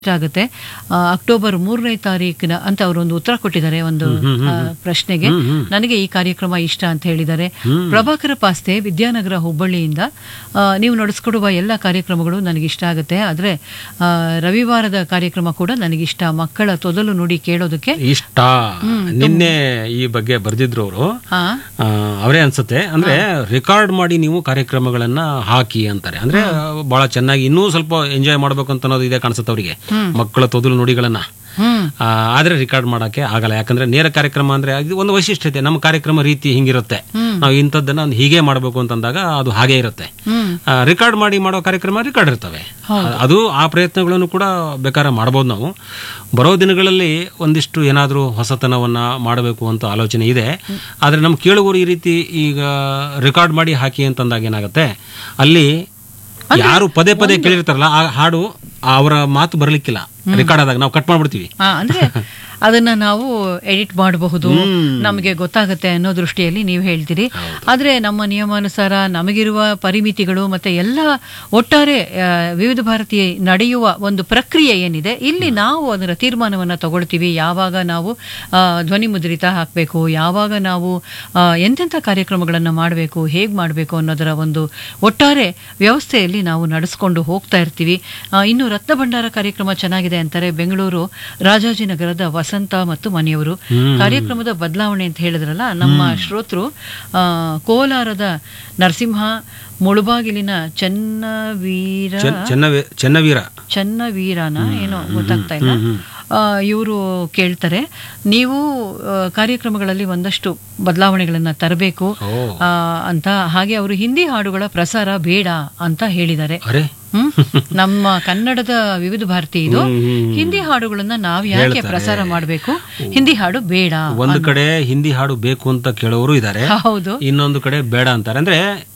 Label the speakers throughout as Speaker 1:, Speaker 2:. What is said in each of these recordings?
Speaker 1: ಆಗುತ್ತೆ ಆ, ಅಕ್ಟೋಬರ್ ಮೂರನೇ ತಾರೀಕಿನ ಅಂತ ಅವರು ಒಂದು ಉತ್ತರ ಕೊಟ್ಟಿದ್ದಾರೆ ಒಂದು ಆ, ಪ್ರಶ್ನೆಗೆ ನನಗೆ ಈ ಕಾರ್ಯಕ್ರಮ ಇಷ್ಟ ಅಂತ ಹೇಳಿದ್ದಾರೆ ಪ್ರಭಾಕರ ಪಾಸ್ತೆ ವಿದ್ಯಾನಗರ ಹುಬ್ಬಳ್ಳಿಯಿಂದ ಆ, ನೀವು ನಡೆಸ್ಕೊಡುವ ಎಲ್ಲ ಕಾರ್ಯಕ್ರಮಗಳು ನನಗೆ ಇಷ್ಟ ಆಗುತ್ತೆ ಆದರೆ ಆ, ರವಿವಾರದ ಕಾರ್ಯಕ್ರಮ ಕೂಡ ನನಗಿಷ್ಟ ಮಕ್ಕಳ ತೊದಲು ನುಡಿ ಕೇಳೋದಕ್ಕೆ
Speaker 2: ಇಷ್ಟ ನಿನ್ನೆ ಈ ಬಗ್ಗೆ ಬರ್ದಿದ್ರು ಅವರು
Speaker 1: ಹಾ
Speaker 2: ಅವರೇ ಅನ್ಸುತ್ತೆ ಅಂದ್ರೆ ರೆಕಾರ್ಡ್ ಮಾಡಿ ನೀವು ಕಾರ್ಯಕ್ರಮಗಳನ್ನ ಹಾಕಿ ಅಂತಾರೆ ಅಂದ್ರೆ ಬಹಳ ಚೆನ್ನಾಗಿ ಇನ್ನೂ ಸ್ವಲ್ಪ ಎಂಜಾಯ್ ಮಾಡ್ಬೇಕು ಅಂತ ಅನ್ನೋದು ಇದೆ ಕಾಣಿಸುತ್ತೆ ಅವರಿಗೆ ಮಕ್ಕಳ ತೊದಲು ನುಡಿಗಳನ್ನ
Speaker 1: ಹ್ಮ್
Speaker 2: ಆ, ಆದ್ರೆ ರೆಕಾರ್ಡ್ ಮಾಡಕ್ಕೆ ಆಗಲ್ಲ ಯಾಕಂದ್ರೆ ನೇರ ಕಾರ್ಯಕ್ರಮ ಅಂದ್ರೆ ಇದು ಒಂದು ವೈಶಿಷ್ಟ್ಯತೆ ನಮ್ಮ ಕಾರ್ಯಕ್ರಮ ರೀತಿ ಹಿಂಗಿರುತ್ತೆ ನಾವು ಇಂಥದ್ದನ್ನ ಒಂದು ಹೀಗೆ ಮಾಡಬೇಕು ಅಂತಂದಾಗ ಅದು ಹಾಗೆ ಇರುತ್ತೆ
Speaker 1: ಹ್ಮ್
Speaker 2: ರೆಕಾರ್ಡ್ ಮಾಡಿ ಮಾಡೋ ಕಾರ್ಯಕ್ರಮ ರೆಕಾರ್ಡ್ ಇರ್ತವೆ ಅದು ಆ ಪ್ರಯತ್ನಗಳನ್ನು ಕೂಡ ಬೇಕಾದ್ರೆ ಮಾಡ್ಬೋದು ನಾವು ಬರೋ ದಿನಗಳಲ್ಲಿ ಒಂದಿಷ್ಟು ಏನಾದರೂ ಹೊಸತನವನ್ನ ಮಾಡಬೇಕು ಅಂತ ಆಲೋಚನೆ ಇದೆ ಆದ್ರೆ ನಮ್ಮ ಕೇಳುಗರು ಈ ರೀತಿ ಈಗ ರೆಕಾರ್ಡ್ ಮಾಡಿ ಹಾಕಿ ಅಂತಂದಾಗ ಏನಾಗುತ್ತೆ ಅಲ್ಲಿ ಯಾರು ಪದೇ ಪದೇ ಕೇಳಿರ್ತಾರಲ್ಲ ಆ ಹಾಡು ಅವರ ಮಾತು ಬರಲಿಕ್ಕಿಲ್ಲ ರೆಕಾರ್ಡ್ ಆದಾಗ ನಾವು ಕಟ್ ಮಾಡ್ಬಿಡ್ತೀವಿ
Speaker 1: ಆ, ಅಂದ್ರೆ ಅದನ್ನ ನಾವು ಎಡಿಟ್ ಮಾಡಬಹುದು ನಮಗೆ ಗೊತ್ತಾಗುತ್ತೆ ಅನ್ನೋ ದೃಷ್ಟಿಯಲ್ಲಿ ನೀವು ಹೇಳ್ತೀರಿ ಆದ್ರೆ ನಮ್ಮ ನಿಯಮಾನುಸಾರ ನಮಗಿರುವ ಪರಿಮಿತಿಗಳು ಮತ್ತೆ ಎಲ್ಲ ಒಟ್ಟಾರೆ ಆ, ವಿವಿಧ ಭಾರತಿ ನಡೆಯುವ ಒಂದು ಪ್ರಕ್ರಿಯೆ ಏನಿದೆ ಇಲ್ಲಿ ನಾವು ಅದರ ತೀರ್ಮಾನವನ್ನ ತಗೊಳ್ತೀವಿ ಯಾವಾಗ ನಾವು ಆ, ಧ್ವನಿ ಮುದ್ರಿತ ಹಾಕಬೇಕು ಯಾವಾಗ ನಾವು ಆ, ಎಂತೆಂಥ ಕಾರ್ಯಕ್ರಮಗಳನ್ನು ಮಾಡಬೇಕು ಹೇಗೆ ಮಾಡಬೇಕು ಅನ್ನೋದರ ಒಂದು ಒಟ್ಟಾರೆ ವ್ಯವಸ್ಥೆಯಲ್ಲಿ ನಾವು ನಡೆಸ್ಕೊಂಡು ಹೋಗ್ತಾ ಇರ್ತೀವಿ ಆ, ಇನ್ನು ರತ್ನ ಭಂಡಾರ ಕಾರ್ಯಕ್ರಮ ಚೆನ್ನಾಗಿದೆ ಅಂತಾರೆ ಬೆಂಗಳೂರು ರಾಜಾಜಿನಗರದ ವಸಂತ ಮತ್ತು ಮನೆಯವರು ಕಾರ್ಯಕ್ರಮದ ಬದಲಾವಣೆ ಅಂತ ಹೇಳಿದ್ರಲ್ಲ ನಮ್ಮ ಶ್ರೋತೃ ಆ, ಕೋಲಾರದ ನರಸಿಂಹ ಮುಳುಬಾಗಿಲಿನ ಚನ್ನವೀರ
Speaker 2: ಚೆನ್ನ- ಚೆನ್ನವೀ- ಚೆನ್ನವೀರ
Speaker 1: ಚನ್ನವೀರನ ಏನೋ ಗೊತ್ತಾಗ್ತಾ ಇಲ್ಲ ಇವರು ಕೇಳ್ತಾರೆ ನೀವು ಆ, ಕಾರ್ಯಕ್ರಮಗಳಲ್ಲಿ ಒಂದಷ್ಟು ಬದಲಾವಣೆಗಳನ್ನ ತರಬೇಕು
Speaker 2: ಓ
Speaker 1: ಆ, ಅಂತ ಹಾಗೆ ಅವರು ಹಿಂದಿ ಹಾಡುಗಳ ಪ್ರಸಾರ ಬೇಡ ಅಂತ ಹೇಳಿದ್ದಾರೆ
Speaker 2: ಅರೆ
Speaker 1: ಹ್ಮ್ ನಮ್ಮ ಕನ್ನಡದ ವಿವಿಧ ಭಾರತಿ ಇದು ಹಿಂದಿ ಹಾಡುಗಳನ್ನ ನಾವು ಯಾಕೆ ಪ್ರಸಾರ ಮಾಡಬೇಕು ಹಿಂದಿ ಹಾಡು ಬೇಡ
Speaker 2: ಒಂದು ಕಡೆ ಹಿಂದಿ ಹಾಡು ಬೇಕು ಅಂತ ಕೇಳೋರು ಇದ್ದಾರೆ
Speaker 1: ಹೌದು
Speaker 2: ಇನ್ನೊಂದು ಕಡೆ ಬೇಡ ಅಂತಾರೆ ಅಂದ್ರೆ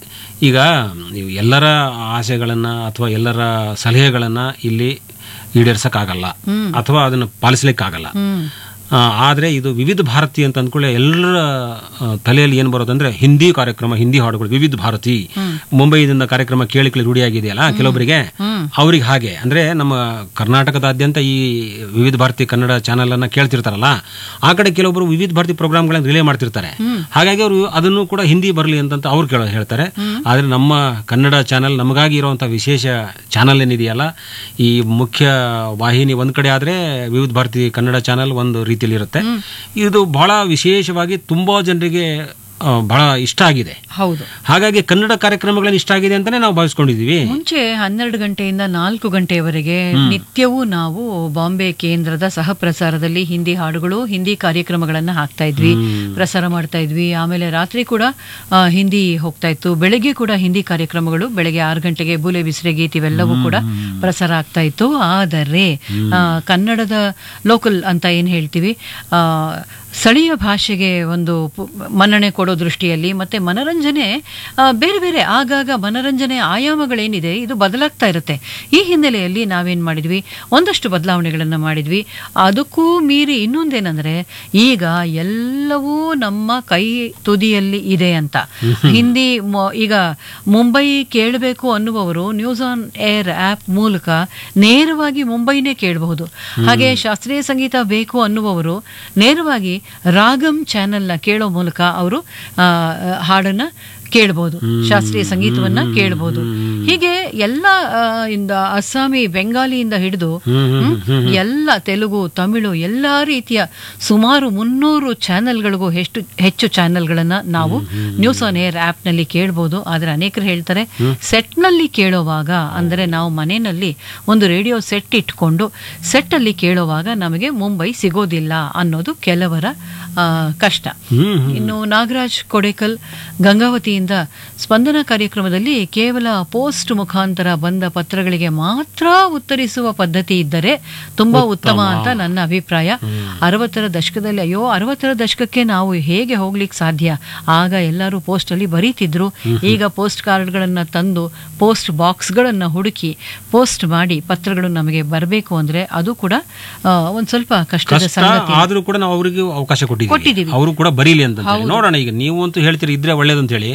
Speaker 2: ಈಗ ನೀವು ಎಲ್ಲರ ಆಸೆಗಳನ್ನ ಅಥವಾ ಎಲ್ಲರ ಸಲಹೆಗಳನ್ನ ಇಲ್ಲಿ ಈಡೇರ್ಸಕ್ಕಾಗಲ್ಲ ಅಥವಾ ಅದನ್ನು ಪಾಲಿಸ್ಲಿಕ್ಕಾಗಲ್ಲ
Speaker 1: ಹ್ಮ್
Speaker 2: ಆ, ಆದ್ರೆ ಇದು ವಿವಿಧ ಭಾರತಿ ಅಂತ ಅಂದ್ಕೊಳ್ಳಿ ಎಲ್ಲರ ಆ, ತಲೆಯಲ್ಲಿ ಏನು ಬರೋದಂದ್ರೆ ಹಿಂದಿ ಕಾರ್ಯಕ್ರಮ ಹಿಂದಿ ಹಾಡುಗಳು ವಿವಿಧ ಭಾರತಿ ಮುಂಬೈದಿಂದ ಕಾರ್ಯಕ್ರಮ ಕೇಳಿ ಕೇಳಿ ರೂಢಿಯಾಗಿದೆಯಲ್ಲ ಕೆಲವೊಬ್ಬರಿಗೆ ಅವ್ರಿಗೆ ಹಾಗೆ ಅಂದ್ರೆ ನಮ್ಮ ಕರ್ನಾಟಕದಾದ್ಯಂತ ಈ ವಿವಿಧ ಭಾರತಿ ಕನ್ನಡ ಚಾನೆಲ್ ಅನ್ನ ಕೇಳ್ತಿರ್ತಾರಲ್ಲ ಆ ಕಡೆ ಕೆಲವೊಬ್ಬರು ವಿವಿಧ ಭಾರತಿ ಪ್ರೋಗ್ರಾಮ್ಗಳನ್ನ ರಿಲೇ ಮಾಡ್ತಿರ್ತಾರೆ ಹಾಗಾಗಿ ಅವರು ಅದನ್ನು ಕೂಡ ಹಿಂದಿ ಬರಲಿ ಅಂತ ಅವ್ರು ಕೇಳೋ ಹೇಳ್ತಾರೆ ಆದ್ರೆ ನಮ್ಮ ಕನ್ನಡ ಚಾನೆಲ್ ನಮಗಾಗಿ ಇರುವಂತಹ ವಿಶೇಷ ಚಾನೆಲ್ ಏನಿದೆಯಲ್ಲ ಈ ಮುಖ್ಯ ವಾಹಿನಿ ಒಂದ್ ಕಡೆ ಆದ್ರೆ ವಿವಿಧ ಭಾರತಿ ಕನ್ನಡ ಚಾನೆಲ್ ಒಂದು ರೀತಿಯಲ್ಲಿ ಇರುತ್ತೆ ಇದು ಬಹಳ ವಿಶೇಷವಾಗಿ ತುಂಬಾ ಜನರಿಗೆ ಆ, ಬಹಳ ಇಷ್ಟ ಆಗಿದೆ
Speaker 1: ಹೌದು
Speaker 2: ಹಾಗಾಗಿ ಕನ್ನಡ ಕಾರ್ಯಕ್ರಮಗಳನ್ನ ಇಷ್ಟ ಆಗಿದೆ ಅಂತಾನೆ ನಾವು ಭಾವಿಸ್ಕೊಂಡಿದೀವಿ
Speaker 1: ಮುಂಚೆ ಹನ್ನೆರಡು ಗಂಟೆಯಿಂದ ನಾಲ್ಕು ಗಂಟೆಯವರೆಗೆ ನಿತ್ಯವೂ ನಾವು ಬಾಂಬೆ ಕೇಂದ್ರದ ಸಹ ಪ್ರಸಾರದಲ್ಲಿ ಹಿಂದಿ ಹಾಡುಗಳು ಹಿಂದಿ ಕಾರ್ಯಕ್ರಮಗಳನ್ನ ಹಾಕ್ತಾ ಇದ್ವಿ ಪ್ರಸಾರ ಮಾಡ್ತಾ ಇದ್ವಿ ಆಮೇಲೆ ರಾತ್ರಿ ಕೂಡ ಆ, ಹಿಂದಿ ಹೋಗ್ತಾ ಇತ್ತು ಬೆಳಗ್ಗೆ ಕೂಡ ಹಿಂದಿ ಕಾರ್ಯಕ್ರಮಗಳು ಬೆಳಗ್ಗೆ ಆರು ಗಂಟೆಗೆ ಬುಲೆ ಬಿಸಿರೆ ಗೀತ್ ಇವೆಲ್ಲವೂ ಕೂಡ ಪ್ರಸಾರ ಆಗ್ತಾ ಇತ್ತು ಆದರೆ ಆ, ಕನ್ನಡದ ಲೋಕಲ್ ಅಂತ ಏನ್ ಹೇಳ್ತೀವಿ ಆ, ಸ್ಥಳೀಯ ಭಾಷೆಗೆ ಒಂದು ಪು- ಮನ್ನಣೆ ಕೊಡೋ ದೃಷ್ಟಿಯಲ್ಲಿ ಮತ್ತೆ ಮನರಂಜನೆ ಆ, ಬೇರೆ ಬೇರೆ ಆಗಾಗ ಮನರಂಜನೆ ಆಯಾಮಗಳೇನಿದೆ ಇದು ಬದಲಾಗ್ತಾ ಇರುತ್ತೆ ಈ ಹಿನ್ನೆಲೆಯಲ್ಲಿ ನಾವೇನ್ ಮಾಡಿದ್ವಿ ಒಂದಷ್ಟು ಬದಲಾವಣೆಗಳನ್ನು ಮಾಡಿದ್ವಿ ಅದಕ್ಕೂ ಮೀರಿ ಇನ್ನೊಂದೇನಂದ್ರೆ ಈಗ ಎಲ್ಲವೂ ನಮ್ಮ ಕೈ ತುದಿಯಲ್ಲಿ ಇದೆ ಅಂತ ಹಿಂದಿ ಮೊ- ಈಗ ಮುಂಬೈ ಕೇಳಬೇಕು ಅನ್ನುವವರು ನ್ಯೂಸ್ ಆನ್ ಏರ್ ಆಪ್ ಮೂಲಕ ನೇರವಾಗಿ ಮುಂಬೈನೇ ಕೇಳಬಹುದು ಹಾಗೆ ಶಾಸ್ತ್ರೀಯ ಸಂಗೀತ ಬೇಕು ಅನ್ನುವವರು ನೇರವಾಗಿ ರಾಗಂ ಚಾನೆಲ್ನ ಕೇಳೋ ಮೂಲಕ ಅವರು ಆ, ಹಾಡನ್ನ ಕೇಳಬಹುದು ಶಾಸ್ತ್ರೀಯ ಸಂಗೀತವನ್ನ ಕೇಳಬಹುದು ಹೀಗೆ ಎಲ್ಲ ಆ, ಇಂದ ಅಸ್ಸಾಮಿ ಬೆಂಗಾಲಿಯಿಂದ ಹಿಡಿದು ಹ್ಮ್, ಎಲ್ಲ ತೆಲುಗು ತಮಿಳು ಎಲ್ಲಾ ರೀತಿಯ ಸುಮಾರು ಮುನ್ನೂರು ಚಾನೆಲ್ಗಳಿಗೂ ಹೆಚ್ಚು ಹೆಚ್ಚು ಚಾನೆಲ್ಗಳನ್ನ ನಾವು ನ್ಯೂಸ್ ಆನ್ ಏರ್ ಆಪ್ ನಲ್ಲಿ ಕೇಳಬಹುದು ಆದ್ರೆ ಅನೇಕರು ಹೇಳ್ತಾರೆ ಸೆಟ್ ನಲ್ಲಿ ಕೇಳೋವಾಗ ಅಂದರೆ ನಾವು ಮನೆಯಲ್ಲಿ ಒಂದು ರೇಡಿಯೋ ಸೆಟ್ ಇಟ್ಕೊಂಡು ಸೆಟ್ ಅಲ್ಲಿ ಕೇಳೋವಾಗ ನಮಗೆ ಮುಂಬೈ ಸಿಗೋದಿಲ್ಲ ಅನ್ನೋದು ಕೆಲವರ ಆ, ಕಷ್ಟ
Speaker 2: ಹ್ಮ್
Speaker 1: ಇನ್ನು ನಾಗರಾಜ್ ಕೊಡೇಕಲ್ ಗಂಗಾವತಿಯಿಂದ ಸ್ಪಂದನ ಕಾರ್ಯಕ್ರಮದಲ್ಲಿ ಕೇವಲ ಪೋಸ್ಟ್ ಮುಖಾಂತರ ಬಂದ ಪತ್ರಗಳಿಗೆ ಮಾತ್ರ ಉತ್ತರಿಸುವ ಪದ್ಧತಿ ಇದ್ದರೆ ತುಂಬಾ ಉತ್ತಮ ಅಂತ ನನ್ನ ಅಭಿಪ್ರಾಯ ಅರವತ್ತರ ದಶಕದಲ್ಲಿ ಅಯ್ಯೋ ಅರವತ್ತರ ದಶಕಕ್ಕೆ ನಾವು ಹೇಗೆ ಹೋಗ್ಲಿಕ್ಕೆ ಸಾಧ್ಯ ಆಗ ಎಲ್ಲರೂ ಪೋಸ್ಟ್ ಅಲ್ಲಿ ಬರೀತಿದ್ರು ಈಗ ಪೋಸ್ಟ್ ಕಾರ್ಡ್ಗಳನ್ನ ತಂದು ಪೋಸ್ಟ್ ಬಾಕ್ಸ್ಗಳನ್ನ ಹುಡುಕಿ ಪೋಸ್ಟ್ ಮಾಡಿ ಪತ್ರಗಳು ನಮಗೆ ಬರಬೇಕು ಅಂದ್ರೆ ಅದು ಕೂಡ ಆ, ಒಂದ್ ಸ್ವಲ್ಪ ಕಷ್ಟದ
Speaker 2: ಕಷ್ಟ
Speaker 1: ಸಂಗತಿ
Speaker 2: ಆದ್ರೂ ಕೂಡ ನಾವು ಅವರಿಗೆ ಅವಕಾಶ ಕೊಟ್ಟಿದ್ದೀವಿ
Speaker 1: ಕೊಟ್ಟಿದ್ದೀವಿ.
Speaker 2: ಅವರು ಕೂಡ ಬರೀಲಿ ಅಂತ ಹೇಳಿ ನೋಡೋಣ ಈಗ ನೀವು ಅಂತೂ ಹೇಳ್ತೀರಿ ಇದ್ರೆ ಒಳ್ಳೇದು ಅಂತ ಹೇಳಿ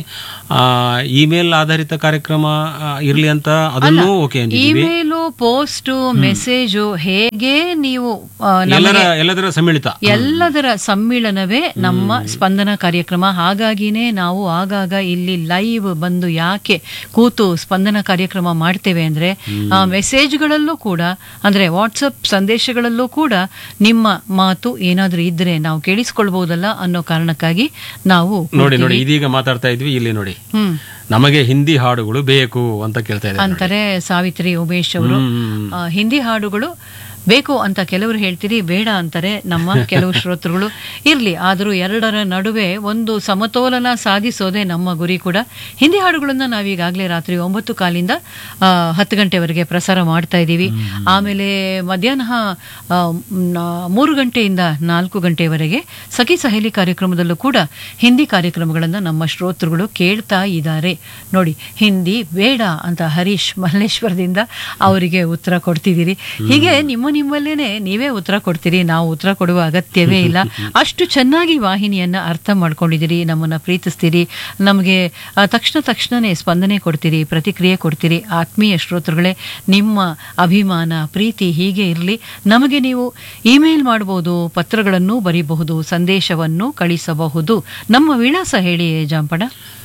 Speaker 2: ಇಮೇಲ್ ಆಧಾರಿತ ಕಾರ್ಯಕ್ರಮ ಆ, ಇರ್ಲಿ ಅಂತ ಅದನ್ನು ಓಕೆ ಅಂದಿದ್ದೀವಿ
Speaker 1: ಇಮೇಲು ಪೋಸ್ಟು ಮೆಸೇಜು ಹೇಗೆ ನೀವು ಆ, ನಮಗೆ
Speaker 2: ಎಲ್ಲರ ಎಲ್ಲದರ ಸಮ್ಮಿಳಿತ
Speaker 1: ಎಲ್ಲದರ ಸಮ್ಮಿಳನವೇ ನಮ್ಮ ಸ್ಪಂದನ ಕಾರ್ಯಕ್ರಮ ಹಾಗಾಗಿನೇ ನಾವು ಆಗಾಗ ಇಲ್ಲಿ ಲೈವ್ ಬಂದು ಯಾಕೆ ಕೂತು ಸ್ಪಂದನ ಕಾರ್ಯಕ್ರಮ ಮಾಡ್ತೇವೆ ಅಂದ್ರೆ ಆ ಮೆಸೇಜ್ಗಳಲ್ಲೂ ಕೂಡ ಅಂದ್ರೆ ವಾಟ್ಸಪ್ ಸಂದೇಶಗಳಲ್ಲೂ ಕೂಡ ನಿಮ್ಮ ಮಾತು ಏನಾದ್ರೂ ಇದ್ರೆ ನಾವು ಕೇಳಿಸ್ಕೊಳ್ಬಹುದಲ್ಲ ಅನ್ನೋ ಕಾರಣಕ್ಕಾಗಿ ನಾವು
Speaker 2: ನೋಡಿ ನೋಡಿ ಇದೀಗ ಮಾತಾಡ್ತಾ ಇದ್ವಿ ಇಲ್ಲಿ ನೋಡಿ
Speaker 1: ಹ್ಮ್
Speaker 2: ನಮಗೆ ಹಿಂದಿ ಹಾಡುಗಳು ಬೇಕು ಅಂತ ಕೇಳ್ತಾ ಇದ್ದಾರೆ
Speaker 1: ಅಂತಾರೆ ಸಾವಿತ್ರಿ ಉಮೇಶ್ ಅವರು
Speaker 2: ಹ್ಮ್.
Speaker 1: ಆ, ಹಿಂದಿ ಹಾಡುಗಳು ಬೇಕು ಅಂತ ಕೆಲವರು ಹೇಳ್ತೀರಿ ಬೇಡ ಅಂತಾರೆ ನಮ್ಮ ಕೆಲವು ಶ್ರೋತೃಗಳು ಇರ್ಲಿ ಆದರೂ ಎರಡರ ನಡುವೆ ಒಂದು ಸಮತೋಲನ ಸಾಧಿಸೋದೇ ನಮ್ಮ ಗುರಿ ಕೂಡ ಹಿಂದಿ ಹಾಡುಗಳನ್ನ ನಾವೀಗಾಗಲೇ ರಾತ್ರಿ ಒಂಬತ್ತು ಕಾಲಿಂದ ಆ, ಹತ್ತು ಗಂಟೆವರೆಗೆ ಪ್ರಸಾರ ಮಾಡ್ತಾ ಇದ್ದೀವಿ ಆಮೇಲೆ ಮಧ್ಯಾಹ್ನ ಆ, ನ- ಮೂರು ಗಂಟೆಯಿಂದ ನಾಲ್ಕು ಗಂಟೆವರೆಗೆ ಸಖಿ ಸಹೇಲಿ ಕಾರ್ಯಕ್ರಮದಲ್ಲೂ ಕೂಡ ಹಿಂದಿ ಕಾರ್ಯಕ್ರಮಗಳನ್ನು ನಮ್ಮ ಶ್ರೋತೃಗಳು ಕೇಳ್ತಾ ಇದ್ದಾರೆ ನೋಡಿ ಹಿಂದಿ ಬೇಡ ಅಂತ ಹರೀಶ್ ಮಲ್ಲೇಶ್ವರದಿಂದ ಅವರಿಗೆ ಉತ್ತರ ಕೊಡ್ತಿದ್ದೀರಿ ಹೀಗೆ ನಿಮ್ಮ ನಿಮ್ಮಲ್ಲೇನೆ ನೀವೇ ಉತ್ತರ ಕೊಡ್ತೀರಿ ನಾವು ಉತ್ತರ ಕೊಡುವ ಅಗತ್ಯವೇ ಇಲ್ಲ ಅಷ್ಟು ಚೆನ್ನಾಗಿ ವಾಹಿನಿಯನ್ನ ಅರ್ಥ ಮಾಡ್ಕೊಂಡಿದ್ದೀರಿ ನಮ್ಮನ್ನ ಪ್ರೀತಿಸ್ತೀರಿ ನಮಗೆ ಆ, ತಕ್ಷಣ ತಕ್ಷಣನೇ ಸ್ಪಂದನೆ ಕೊಡ್ತೀರಿ ಪ್ರತಿಕ್ರಿಯೆ ಕೊಡ್ತೀರಿ ಆತ್ಮೀಯ ಶ್ರೋತೃಗಳೇ ನಿಮ್ಮ ಅಭಿಮಾನ ಪ್ರೀತಿ ಹೀಗೆ ಇರಲಿ ನಮಗೆ ನೀವು ಇಮೇಲ್ ಮಾಡಬಹುದು ಪತ್ರಗಳನ್ನು ಬರೀಬಹುದು ಸಂದೇಶವನ್ನು ಕಳಿಸಬಹುದು ನಮ್ಮ ವಿಳಾಸ ಹೇಳಿ ಜಾಂಪಡ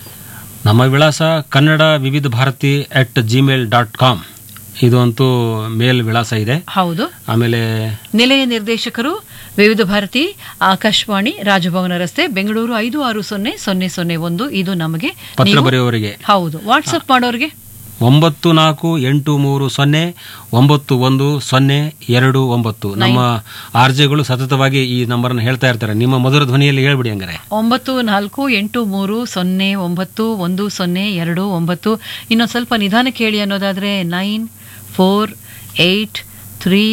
Speaker 2: ನಮ್ಮ ವಿಳಾಸ Kannada Vividh Bharati at gmail dot com ಇದು ಅಂತೂ ಮೇಲ್ ವಿಳಾಸ ಇದೆ
Speaker 1: ಹೌದು
Speaker 2: ಆಮೇಲೆ
Speaker 1: ನಿಲಯ ನಿರ್ದೇಶಕರು ವಿವಿಧ ಭಾರತಿ ಆಕಾಶವಾಣಿ ರಾಜಭವನ ರಸ್ತೆ ಬೆಂಗಳೂರು ಐದು ಆರು ಸೊನ್ನೆ ಸೊನ್ನೆ ಸೊನ್ನೆ ಒಂದು ಇದು ನಮಗೆ
Speaker 2: ಪತ್ರ
Speaker 1: ನೀವು-
Speaker 2: ಬರೆಯುವವರಿಗೆ
Speaker 1: ಹೌದು ವಾಟ್ಸಪ್ ಮಾಡೋರಿಗೆ
Speaker 2: ಒಂಬತ್ತು ನಾಲ್ಕು ಎಂಟು ಮೂರು ಸೊನ್ನೆ ಒಂಬತ್ತು ಒಂದು ಸೊನ್ನೆ ಎರಡು ಒಂಬತ್ತು ನಮ್ಮ ಆರ್ಜೆಗಳು ಸತತವಾಗಿ ಈ ನಂಬರ್ನ ಹೇಳ್ತಾ ಇರ್ತಾರೆ ನಿಮ್ಮ ಮಧುರ ಧ್ವನಿಯಲ್ಲಿ ಹೇಳ್ಬಿಡಿ ಹಂಗಾರೆ
Speaker 1: ಒಂಬತ್ತು ನಾಲ್ಕು ಎಂಟು ಮೂರು ಸೊನ್ನೆ ಒಂಬತ್ತು ಒಂದು ಸೊನ್ನೆ ಎರಡು ಒಂಬತ್ತು ಇನ್ನೊಂದು ಸ್ವಲ್ಪ ನಿಧಾನ ಕೇಳಿ ಅನ್ನೋದಾದರೆ nine four eight three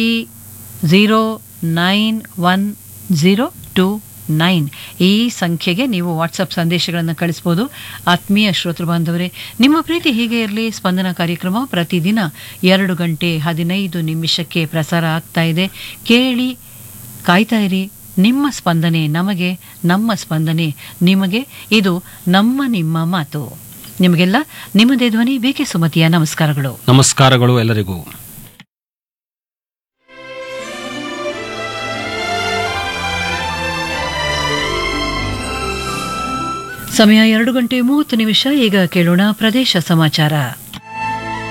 Speaker 1: zero nine one zero two nine ಈ ಸಂಖ್ಯೆಗೆ ನೀವು ವಾಟ್ಸಪ್ ಸಂದೇಶಗಳನ್ನು ಕಳಿಸ್ಬೋದು ಆತ್ಮೀಯ ಶ್ರೋತೃ ಬಾಂಧವರೇ ನಿಮ್ಮ ಪ್ರೀತಿ ಹೀಗೆ ಇರಲಿ ಸ್ಪಂದನ ಕಾರ್ಯಕ್ರಮ ಪ್ರತಿದಿನ ಎರಡು ಗಂಟೆ ಹದಿನೈದು ನಿಮಿಷಕ್ಕೆ ಪ್ರಸಾರ ಆಗ್ತಾ ಇದೆ ಕೇಳಿ ಕಾಯ್ತಾ ಇರಿ ನಿಮ್ಮ ಸ್ಪಂದನೆ ನಮಗೆ ನಮ್ಮ ಸ್ಪಂದನೆ ನಿಮಗೆ ಇದು ನಮ್ಮ ನಿಮ್ಮ ಮಾತು ನಿಮಗೆಲ್ಲ ನಿಮ್ಮದೇ ಧ್ವನಿ ಬೇಕೆ ಸುಮತಿಯ ನಮಸ್ಕಾರಗಳು
Speaker 2: ನಮಸ್ಕಾರಗಳು ಎಲ್ಲರಿಗೂ
Speaker 1: ಸಮಯ ಎರಡು ಗಂಟೆ ಮೂವತ್ತು ನಿಮಿಷ ಈಗ ಕೇಳೋಣ ಪ್ರದೇಶ ಸಮಾಚಾರ